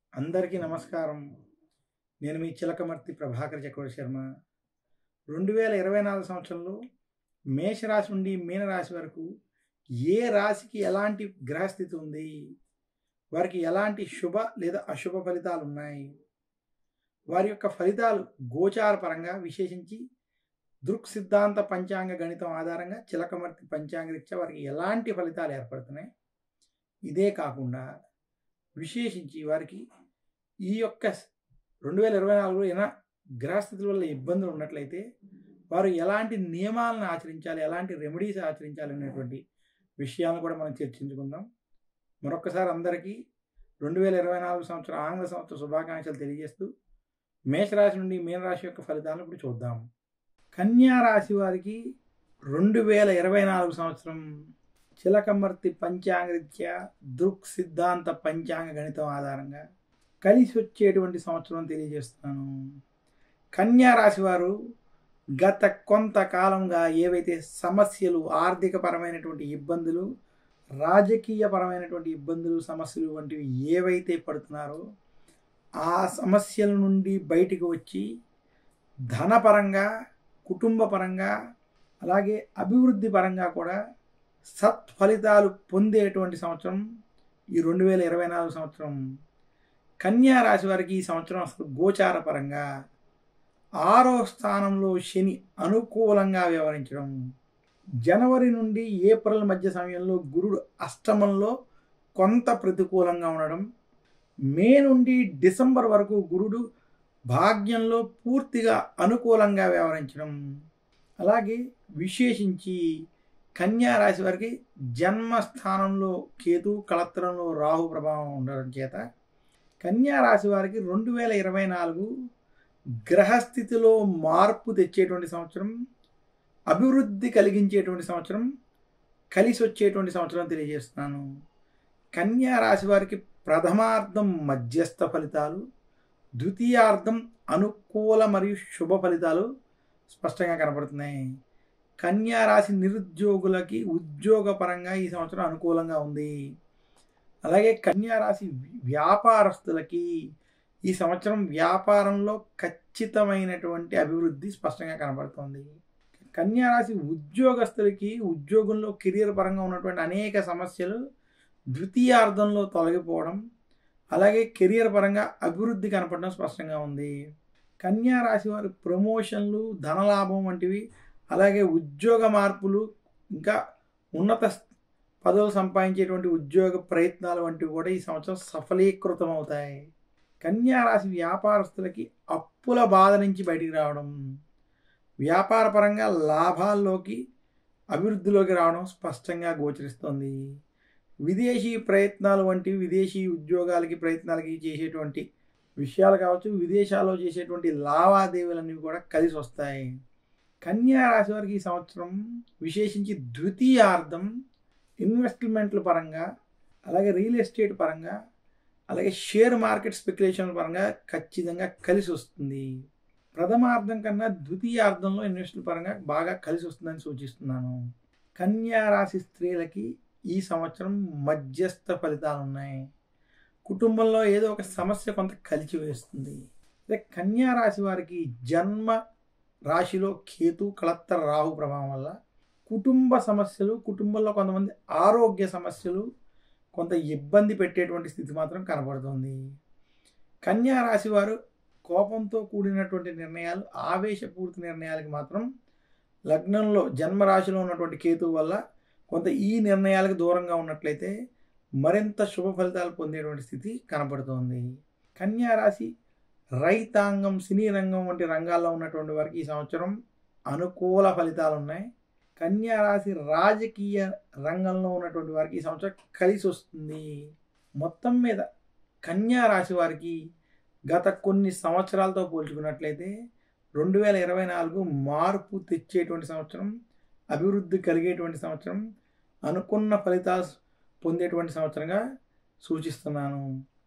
అందరికీ నమస్కారం నేను మీ చిలకమర్తి ప్రభాకర్ చక్రవర్తి శర్మ రెండు వేల ఇరవై నాలుగు సంవత్సరంలో మేషరాశి నుండి మీనరాశి వరకు ఏ రాశికి ఎలాంటి గ్రహస్థితి ఉంది వారికి ఎలాంటి శుభ లేదా అశుభ ఫలితాలు ఉన్నాయి వారి యొక్క ఫలితాలు గోచార పరంగా విశేషించి దృక్ సిద్ధాంత పంచాంగ గణితం ఆధారంగా చిలకమర్తి పంచాంగ రీత్యా వారికి ఎలాంటి ఫలితాలు ఏర్పడుతున్నాయి ఇదే కాకుండా విశేషించి వారికి ఈ యొక్క రెండు వేల ఇరవై నాలుగులో ఏమైనా గ్రహస్థితుల వల్ల ఇబ్బందులు ఉన్నట్లయితే వారు ఎలాంటి నియమాలను ఆచరించాలి ఎలాంటి రెమెడీస్ ఆచరించాలి అనేటువంటి విషయాలను కూడా మనం చర్చించుకుందాం మరొకసారి అందరికీ రెండు వేల ఇరవై నాలుగు సంవత్సరం ఆంగ్ల సంవత్సర శుభాకాంక్షలు తెలియజేస్తూ మేషరాశి నుండి మీనరాశి యొక్క ఫలితాలను ఇప్పుడు చూద్దాం కన్యా రాశి వారికి రెండు వేల ఇరవై నాలుగు సంవత్సరం చిలకమర్తి పంచాంగరీత్యా దృక్ సిద్ధాంత పంచాంగ గణితం ఆధారంగా కలిసి వచ్చేటువంటి సంవత్సరం తెలియజేస్తున్నాను కన్యా రాశి వారు గత కొంతకాలంగా ఏవైతే సమస్యలు ఆర్థిక పరమైనటువంటి ఇబ్బందులు రాజకీయ పరమైనటువంటి ఇబ్బందులు సమస్యలు వంటివి ఏవైతే పడుతున్నారో ఆ సమస్యల నుండి బయటికి వచ్చి ధనపరంగా కుటుంబ పరంగా అలాగే అభివృద్ధి పరంగా కూడా సత్ఫలితాలు పొందేటువంటి సంవత్సరం ఈ రెండు వేల ఇరవై నాలుగు సంవత్సరం కన్యా రాశి వారికి ఈ సంవత్సరం అసలు గోచార పరంగా ఆరో స్థానంలో శని అనుకూలంగా వ్యవహరించడం జనవరి నుండి ఏప్రిల్ మధ్య సమయంలో గురుడు అష్టమంలో కొంత ప్రతికూలంగా ఉండడం మే నుండి డిసెంబర్ వరకు గురుడు భాగ్యంలో పూర్తిగా అనుకూలంగా వ్యవహరించడం అలాగే విశేషించి కన్యా రాశి వారికి జన్మస్థానంలో కేతు కళత్రంలో రాహు ప్రభావం ఉండడం చేత కన్యా రాశి వారికి రెండు వేల ఇరవై నాలుగు గ్రహస్థితిలో మార్పు తెచ్చేటువంటి సంవత్సరం అభివృద్ధి కలిగించేటువంటి సంవత్సరం కలిసి వచ్చేటువంటి సంవత్సరం తెలియజేస్తున్నాను కన్యా రాశి వారికి ప్రథమార్థం మధ్యస్థ ఫలితాలు ద్వితీయార్థం అనుకూల మరియు శుభ ఫలితాలు స్పష్టంగా కనపడుతున్నాయి కన్యా రాశి నిరుద్యోగులకి ఉద్యోగపరంగా ఈ సంవత్సరం అనుకూలంగా ఉంది అలాగే కన్యా రాశి వ్యాపారస్తులకి ఈ సంవత్సరం వ్యాపారంలో ఖచ్చితమైనటువంటి అభివృద్ధి స్పష్టంగా కనబడుతోంది కన్యా రాశి ఉద్యోగస్తులకి ఉద్యోగంలో కెరియర్ పరంగా ఉన్నటువంటి అనేక సమస్యలు ద్వితీయార్థంలో తొలగిపోవడం అలాగే కెరియర్ పరంగా అభివృద్ధి కనపడడం స్పష్టంగా ఉంది కన్యా రాశి వారి ప్రమోషన్లు ధనలాభం వంటివి అలాగే ఉద్యోగ మార్పులు ఇంకా ఉన్నత పదవులు సంపాదించేటువంటి ఉద్యోగ ప్రయత్నాలు వంటివి కూడా ఈ సంవత్సరం సఫలీకృతం అవుతాయి కన్యా రాశి వ్యాపారస్తులకి అప్పుల బాధ నుంచి బయటికి రావడం వ్యాపార పరంగా లాభాల్లోకి అభివృద్ధిలోకి రావడం స్పష్టంగా గోచరిస్తుంది విదేశీ ప్రయత్నాలు వంటివి విదేశీ ఉద్యోగాలకి ప్రయత్నాలకి చేసేటువంటి విషయాలు కావచ్చు విదేశాల్లో చేసేటువంటి లావాదేవీలన్నీ కూడా కలిసి వస్తాయి కన్యా రాశి వారికి ఈ సంవత్సరం విశేషించి ద్వితీయార్థం ఇన్వెస్ట్మెంట్ల పరంగా అలాగే రియల్ ఎస్టేట్ పరంగా అలాగే షేర్ మార్కెట్ స్పెక్యులేషన్ పరంగా ఖచ్చితంగా కలిసి వస్తుంది ప్రథమార్థం కన్నా ద్వితీయార్థంలో ఇన్వెస్ట్ల పరంగా బాగా కలిసి వస్తుందని సూచిస్తున్నాను కన్యా రాశి స్త్రీలకి ఈ సంవత్సరం మధ్యస్థ ఫలితాలు ఉన్నాయి కుటుంబంలో ఏదో ఒక సమస్య కొంత కలిసి వేస్తుంది అదే కన్యా రాశి వారికి జన్మ రాశిలో కేతు కళత్త రాహు ప్రభావం వల్ల కుటుంబ సమస్యలు కుటుంబంలో కొంతమంది ఆరోగ్య సమస్యలు కొంత ఇబ్బంది పెట్టేటువంటి స్థితి మాత్రం కనబడుతుంది కన్యా రాశి వారు కోపంతో కూడినటువంటి నిర్ణయాలు ఆవేశపూరిత నిర్ణయాలకి మాత్రం లగ్నంలో జన్మరాశిలో ఉన్నటువంటి కేతువు వల్ల కొంత ఈ నిర్ణయాలకు దూరంగా ఉన్నట్లయితే మరింత శుభ ఫలితాలు పొందేటువంటి స్థితి కనపడుతోంది కన్యా రాశి రైతాంగం సినీ రంగం వంటి రంగాల్లో ఉన్నటువంటి వారికి ఈ సంవత్సరం అనుకూల ఫలితాలు ఉన్నాయి కన్యా రాశి రాజకీయ రంగంలో ఉన్నటువంటి వారికి ఈ సంవత్సరం కలిసి వస్తుంది మొత్తం మీద కన్యా రాశి వారికి గత కొన్ని సంవత్సరాలతో పోల్చుకున్నట్లయితే రెండు వేల ఇరవై నాలుగు మార్పు తెచ్చేటువంటి సంవత్సరం అభివృద్ధి కలిగేటువంటి సంవత్సరం అనుకున్న ఫలితాలు పొందేటువంటి సంవత్సరంగా సూచిస్తున్నాను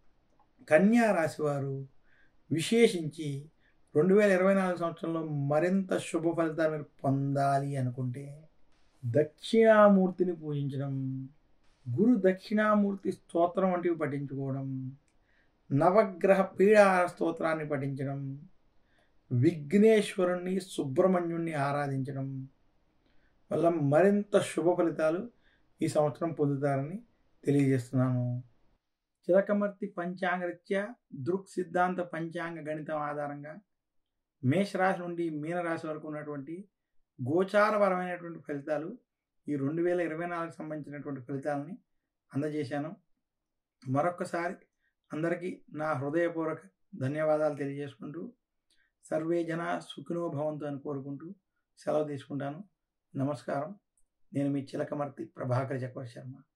కన్యా రాశి వారు విశేషించి రెండు వేల ఇరవై నాలుగు సంవత్సరంలో మరింత శుభ ఫలితాలు మీరు పొందాలి అనుకుంటే దక్షిణామూర్తిని పూజించడం గురు దక్షిణామూర్తి స్తోత్రం వంటివి పఠించుకోవడం నవగ్రహ పీడాహార స్తోత్రాన్ని పఠించడం విఘ్నేశ్వరుణ్ణి సుబ్రహ్మణ్యుణ్ణి ఆరాధించడం వల్ల మరింత శుభ ఫలితాలు ఈ సంవత్సరం పొందుతారని తెలియజేస్తున్నాను చిలకమర్తి పంచాంగరీత్యా దృక్ సిద్ధాంత పంచాంగ గణితం ఆధారంగా మేషరాశి నుండి మీనరాశి వరకు ఉన్నటువంటి గోచారపరమైనటువంటి ఫలితాలు ఈ రెండు వేల ఇరవై నాలుగు సంబంధించినటువంటి ఫలితాలని అందజేశాను మరొక్కసారి అందరికీ నా హృదయపూర్వక ధన్యవాదాలు తెలియజేసుకుంటూ సర్వే జన సుఖినో భవంతు అని కోరుకుంటూ సెలవు తీసుకుంటాను నమస్కారం నేను మీ చిలకమర్తి ప్రభాకర్ చక్ర శర్మ